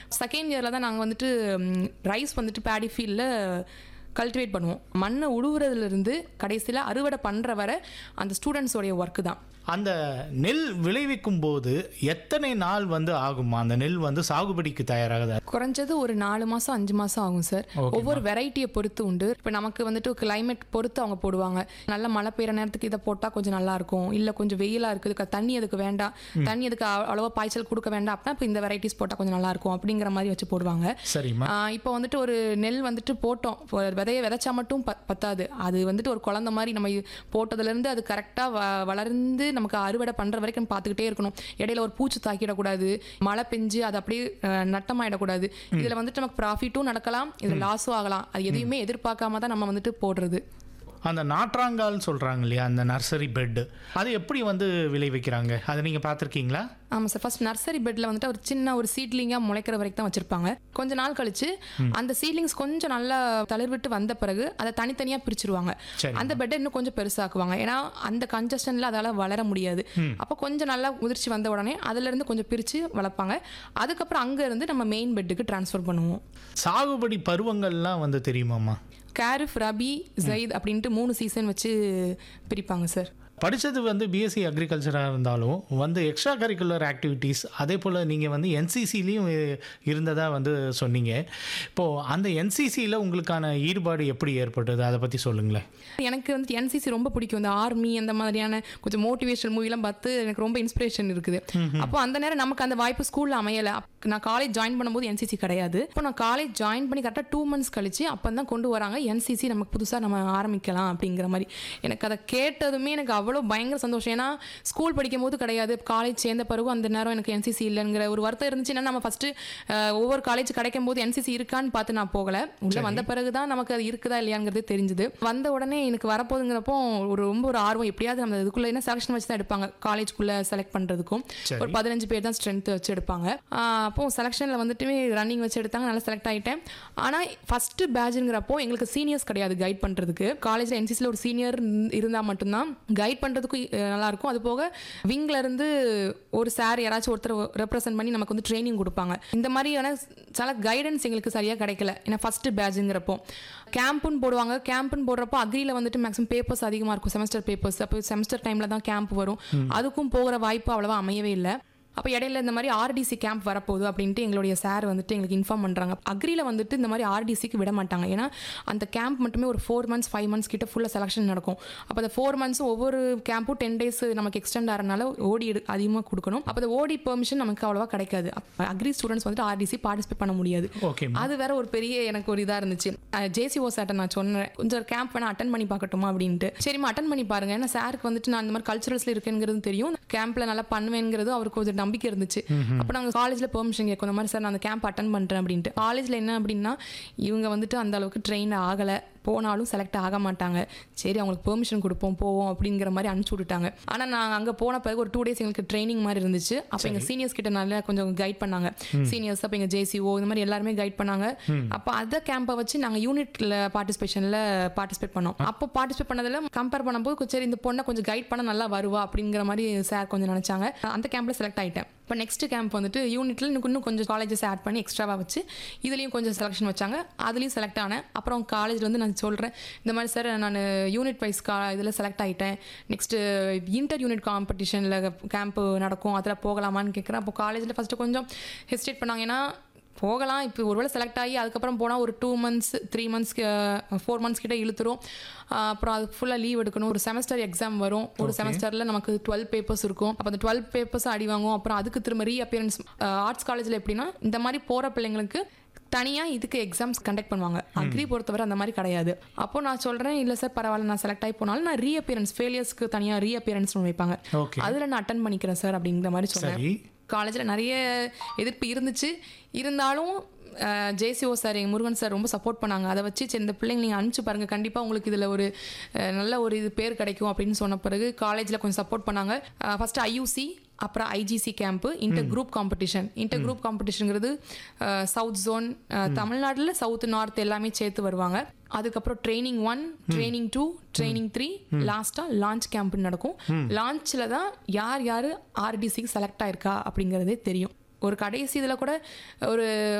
Second இயரில் தான் நாங்கள் வந்துட்டு ரைஸ் வந்துட்டு பேடி ஃபீல்டில் கல்டிவேட் பண்ணுவோம் மண்ணை உழுவுறதுலேருந்து கடைசியில் அறுவடை பண்ணுற வரை அந்த ஸ்டூடெண்ட்ஸோடைய ஒர்க்கு தான் அந்த நெல் விளைவிக்கும் போது எத்தனை நாள் வந்து ஆகுமா அந்த நெல் வந்து சாகுபடிக்கு தயாராகுது குறைஞ்சது ஒரு நாலு மாதம் அஞ்சு மாதம் ஆகும் சார் ஒவ்வொரு வெரைட்டியை பொறுத்து உண்டு இப்போ நமக்கு வந்துட்டு கிளைமேட் பொறுத்து அவங்க போடுவாங்க நல்ல மழை பெய்யுற நேரத்துக்கு இதை போட்டால் கொஞ்சம் நல்லா இருக்கும் இல்லை கொஞ்சம் வெயிலாக இருக்குது க- தண்ணி அதுக்கு வேண்டாம் தண்ணி அதுக்கு அ- அவ்வளவா பாய்ச்சல் கொடுக்க வேண்டாம் அப்படின்னா இப்போ இந்த வெரைட்டிஸ் போட்டால் கொஞ்சம் நல்லா இருக்கும் அப்படிங்கிற மாதிரி வச்சு போடுவாங்க சரிம்மா ஆஹ் இப்போ வந்துட்டு ஒரு நெல் வந்துட்டு போட்டோம் இப்போ ஒரு விதையை விதைச்சா மட்டும் பத் பத்தாது அது வந்துட்டு ஒரு குழந்தை மாதிரி நம்ம இது போட்டதுலேருந்து அது கரெக்டாக வ வளர்ந்து நமக்கு அறுவடை பண்ணுற வரைக்கும் பார்த்துக்கிட்டே இருக்கணும் இடையில ஒரு பூச்சி தாக்கிடக்கூடாது மழை பெஞ்சு அது அப்படியே ஆஹ் நட்டமாயிடக்கூடாது இதில் வந்துட்டு நமக்கு ப்ராஃபிட்டும் நடக்கலாம் இதில் லாஸும் ஆகலாம் அது எதையுமே எதிர்பார்க்காம தான் நம்ம வந்துட்டு போடுறது அந்த நாற்றாங்கால் சொல்றாங்க இல்லையா அந்த நர்சரி பெட் அது எப்படி வந்து விளைவிக்கிறாங்க அதை நீங்க பார்த்துருக்கீங்களா ஆமாம் சார் ஃபர்ஸ்ட் நர்சரி பெட்டில் வந்துட்டு ஒரு சின்ன ஒரு சீட்லிங்காக முளைக்கிற வரைக்கும் தான் வச்சிருப்பாங்க கொஞ்ச நாள் கழிச்சு அந்த சீட்லிங்ஸ் கொஞ்சம் நல்லா தளிர்விட்டு வந்த பிறகு அதை தனித்தனியாக பிரிச்சிருவாங்க சரி. அந்த பெட்டை இன்னும் கொஞ்சம் பெருசாக்குவாங்க ஏன்னா அந்த கன்ஜஷனில் அதால் வளர முடியாது அப்போ கொஞ்சம் நல்லா முதிர்ச்சி வந்த உடனே அதுலேருந்து கொஞ்சம் பிரித்து வளர்ப்பாங்க அதுக்கப்புறம் அங்கே இருந்து நம்ம மெயின் பெட்டுக்கு ட்ரான்ஸ்ஃபர் பண்ணுவோம் சாகுபடி பருவங்கள்லாம் வந்து தெரியுமாம்மா கேரிஃப் ரபி ஜெயித் அப்படின்ட்டு மூணு சீசன் வச்சு பிரிப்பாங்க சார் படித்தது வந்து பிஎஸ்சி அக்ரிகல்ச்சராக இருந்தாலும் வந்து எக்ஸ்ட்ரா கரிக்குலர் ஆக்டிவிட்டீஸ் அதே போல் நீங்கள் வந்து என்சிசிலையும் இருந்ததாக வந்து சொன்னீங்க இப்போது அந்த என்சிசியில் உங்களுக்கான ஈடுபாடு எப்படி ஏற்பட்டது அதை பற்றி சொல்லுங்களேன் எனக்கு வந்து என்சிசி ரொம்ப பிடிக்கும் இந்த ஆர்மி அந்த மாதிரியான கொஞ்சம் மோட்டிவேஷனல் மூவிலாம் பார்த்து எனக்கு ரொம்ப இன்ஸ்பிரேஷன் இருக்குது அப்போ அந்த நேரம் நமக்கு அந்த வாய்ப்பு ஸ்கூலில் அமையலை அப்ப நான் காலேஜ் ஜாயின் பண்ணும்போது என்சிசி கிடையாது இப்போ நான் காலேஜ் ஜாயின் பண்ணி கரெக்டாக டூ மந்த்ஸ் கழிச்சு அப்போ தான் கொண்டு வராங்க என்சிசி நமக்கு புதுசாக நம்ம ஆரம்பிக்கலாம் அப்படிங்கிற மாதிரி எனக்கு அதை கேட்டதுமே எனக்கு அவ்வளோ பயங்கர சந்தோஷம் ஏன்னா ஸ்கூல் படிக்கும் போது கிடையாது காலேஜ் சேர்ந்த பிறகு அந்த நேரம் எனக்கு என்சிசி இல்லைங்கிற ஒரு வருத்தம் இருந்துச்சுன்னா நம்ம ஃபஸ்ட்டு ஒவ்வொரு காலேஜ் கிடைக்கும் போது என்சிசி இருக்கான்னு பார்த்து நான் போகலை உள்ள வந்த பிறகு தான் நமக்கு அது இருக்குதா இல்லையாங்கிறது தெரிஞ்சுது வந்த உடனே எனக்கு வரப்போகுதுங்கிறப்போ ஒரு ரொம்ப ஒரு ஆர்வம் எப்படியாவது நம்ம இதுக்குள்ள என்ன செலக்ஷன் வச்சு தான் எடுப்பாங்க காலேஜ்குள்ளே செலக்ட் பண்ணுறதுக்கும் சரி. ஒரு பதினஞ்சு பேர் தான் ஸ்ட்ரென்த் வச்சு எடுப்பாங்க ஆஹ் அப்போ செலெக்ஷனில் வந்துட்டு ரன்னிங் வச்சு எடுத்தாங்க நல்லா செலக்ட் ஆகிட்டேன் ஆனால் ஃபஸ்ட்டு பேட்சுங்கிறப்போ எங்களுக்கு சீனியர்ஸ் கிடையாது கைட் பண்ணுறதுக்கு காலேஜில் என்சிசியில் ஒரு சீனியர் இருந்தால் மட்டும்தான் கைட் பண்ணுறதுக்கும் நல்லாயிருக்கும் அது போக விங்ல இருந்து ஒரு சார் யாராச்சும் ஒருத்தர் ரெப்ரசென்ட் பண்ணி நமக்கு வந்து ட்ரைனிங் கொடுப்பாங்க இந்த மாதிரியான சில கைடன்ஸ் எங்களுக்கு சரியாக கிடைக்கல ஏன்னா ஃபஸ்ட்டு பேட்சுங்கிறப்போ கேம்ப்புன்னு போடுவாங்க கேம்ப்புன்னு போடுறப்போ அக்ரியில் வந்துட்டு மேக்ஸிமம் பேப்பர்ஸ் அதிகமாக இருக்கும் செமஸ்டர் பேப்பர்ஸ் அப்போ செமஸ்டர் டைமில் தான் கேம்ப் வரும் அதுக்கும் போகிற வாய்ப்பு அவ்வளோவா அமையவே இல்லை அப்போ இடையில இந்த மாதிரி ஆர்டிசி கேம்ப் வரப்போகுது அப்படின்ட்டு எங்களுடைய சார் வந்துட்டு எங்களுக்கு இன்ஃபார்ம் பண்ணுறாங்க அக்ரியில் வந்துட்டு இந்த மாதிரி ஆர்டிசிக்கு விட மாட்டாங்க ஏன்னா அந்த கேம்ப் மட்டுமே ஒரு ஃபோர் மந்த்ஸ் ஃபைவ் மந்த்ஸ் கிட்ட ஃபுல்லாக செலெக்ஷன் நடக்கும் அப்போ அந்த ஃபோர் மந்த்ஸ் ஒவ்வொரு கேம்ப்பும் டென் டேஸ் நமக்கு எக்ஸ்டெண்ட் ஆகிறனால ஓடி எடு அதிகமாக கொடுக்கணும் அப்போ அந்த ஓடி பெர்மிஷன் நமக்கு அவ்வளோவா கிடைக்காது அப்போ அக்ரி ஸ்டூடெண்ட்ஸ் வந்துட்டு ஆர்டிசி பார்ட்டிசிபேட் பண்ண முடியாது ஓகே அது வேற ஒரு பெரிய எனக்கு ஒரு இதாக இருந்துச்சு ஜேசிஓ சார்ட்ட நான் சொன்னேன் கொஞ்சம் கேம்ப் வேணா அட்டன் பண்ணி பார்க்கட்டுமா அப்படின்ட்டு சரிம்மா அட்டன் பண்ணி பாருங்க ஏன்னா சாருக்கு வந்துட்டு நான் இந்த மாதிரி கல்ச்சுரல்ஸ்ல இருக்கேங்கிறது தெரியும் கேம்ப்ல நல்லா பண்ணுவேங்கிறது அவருக்கு கொஞ்சம் நம்பிக்கை இருந்துச்சு அப்போ நாங்கள் காலேஜில் பெர்மிஷன் கேட்கும் இந்த மாதிரி சார் நான் அந்த கேம்ப் அட்டன் பண்ணுறேன் அப்படின்ட்டு காலேஜில் என்ன அப்படின்னா இவங்க வந்துட்டு அந்த அளவுக்கு ட்ரெயின் ஆகலை போனாலும் செலக்ட் ஆக மாட்டாங்க சரி அவங்களுக்கு பெர்மிஷன் கொடுப்போம் போவோம் அப்படிங்கிற மாதிரி அனுப்பிச்சு விட்டுட்டாங்க ஆனால் நாங்கள் அங்கே போன பிறகு ஒரு டூ டேஸ் எங்களுக்கு ட்ரைனிங் மாதிரி இருந்துச்சு அப்போ எங்கள் சீனியர்ஸ் கிட்ட நல்லா கொஞ்சம் கைட் பண்ணாங்க சீனியர்ஸ் அப்போ எங்கள் ஜேசிஓ இந்த மாதிரி எல்லாருமே கைட் பண்ணாங்க அப்போ அந்த கேம்பை வச்சு நாங்கள் யூனிட்ல பார்ட்டிசிபேஷனில் பார்ட்டிசிபேட் பண்ணோம் அப்போ பார்ட்டிசிபேட் பண்ணதில் கம்பேர் பண்ணும்போது கொஞ்சம் சரி இந்த பொண்ணை கொஞ்சம் கைட் பண்ண நல்லா வருவா அப்படிங்கிற மாதிரி சார் கொஞ்சம் நினச்சாங்க அந்த கேம்பில் செலக்ட் ஆகிட்டேன் இப்போ நெக்ஸ்ட் கேம்ப் வந்துட்டு யூனிட்ல இன்னும் இன்னும் கொஞ்சம் காலேஜஸ் ஆட் பண்ணி எக்ஸ்ட்ராவாக வச்சு இதுலேயும் கொஞ்சம் செலெக்ஷன் வச்சாங்க அதுலேயும் செலக்ட் ஆனேன் அப்புறம் காலேஜில் வந்து நான் சொல்கிறேன் இந்த மாதிரி சார் நான் யூனிட் வைஸ் கா இதில் செலக்ட் ஆகிட்டேன் நெக்ஸ்ட்டு இன்டர் யூனிட் காம்படிஷனில் கேம்ப் நடக்கும் அதில் போகலாமான்னு கேட்குறேன் அப்போ காலேஜில் ஃபஸ்ட்டு கொஞ்சம் ஹெசிடேட் பண்ணாங்க ஏன்னா போகலாம் இப்போ ஒருவேளை செலக்ட் ஆகி அதுக்கப்புறம் போனால் ஒரு two months three months four months கிட்ட இழுத்துரும் ஆஹ் அப்புறம் அது ஃபுல்லாக லீவ் எடுக்கணும் ஒரு செமஸ்டர் எக்ஸாம் வரும் ஒரு செமஸ்டரில் நமக்கு டுவெல் பேப்பர்ஸ் இருக்கும் அப்போ அந்த டுவெல் பேப்பர்ஸ் அடி வாங்கும் அப்புறம் அதுக்கு திரும்ப ரீஅப்பியரன்ஸ் ஆர்ட்ஸ் காலேஜில் எப்படின்னா இந்த மாதிரி போகிற பிள்ளைங்களுக்கு தனியாக இதுக்கு எக்ஸாம்ஸ் கண்டக்ட் பண்ணுவாங்க அக்ரி பொறுத்தவரை அந்த மாதிரி கிடையாது அப்போ நான் சொல்கிறேன் இல்லை சார் பரவாயில்ல நான் செலக்ட் ஆகி போனாலும் நான் ரீஅப்பியரன்ஸ் ஃபெயிலியர்ஸ்க்கு தனியாக ரீஅப்பியரன்ஸ் வைப்பாங்க ஓகே அதில் நான் அட்டன் பண்ணிக்கிறேன் சார் அப்படிங்கிற மாதிரி சொன்னேன் சரி காலேஜில் நிறைய எதிர்ப்பு இருந்துச்சு இருந்தாலும் ஜேசிஓ சார் எங்கள் முருகன் சார் ரொம்ப சப்போர்ட் பண்ணாங்க அதை வச்சு சரி இந்த பிள்ளைங்க நீங்கள் அனுப்பிச்சு பாருங்கள் கண்டிப்பாக உங்களுக்கு இதில் ஒரு அஹ், நல்ல ஒரு இது பேர் கிடைக்கும் அப்படின்னு சொன்ன பிறகு காலேஜில் கொஞ்சம் சப்போர்ட் பண்ணாங்க ஃபஸ்ட்டு ஐயூசி அப்புறம் IGC camp inter group competition inter group காம்படிஷனுங்கிறது சவுத் ஜோன் தமிழ்நாட்டில் சவுத் நார்த் எல்லாமே சேர்த்து வருவாங்க அதுக்கப்புறம் training one training two training three லாஸ்ட்டாக லான்ச் கேம்ப் நடக்கும் லான்ச்சில் தான் யார் யார் ஆர்டிசிக்கு செலக்ட் ஆயிருக்கா அப்படிங்கிறதே தெரியும் ஒரு கடைசி இதில் கூட ஒரு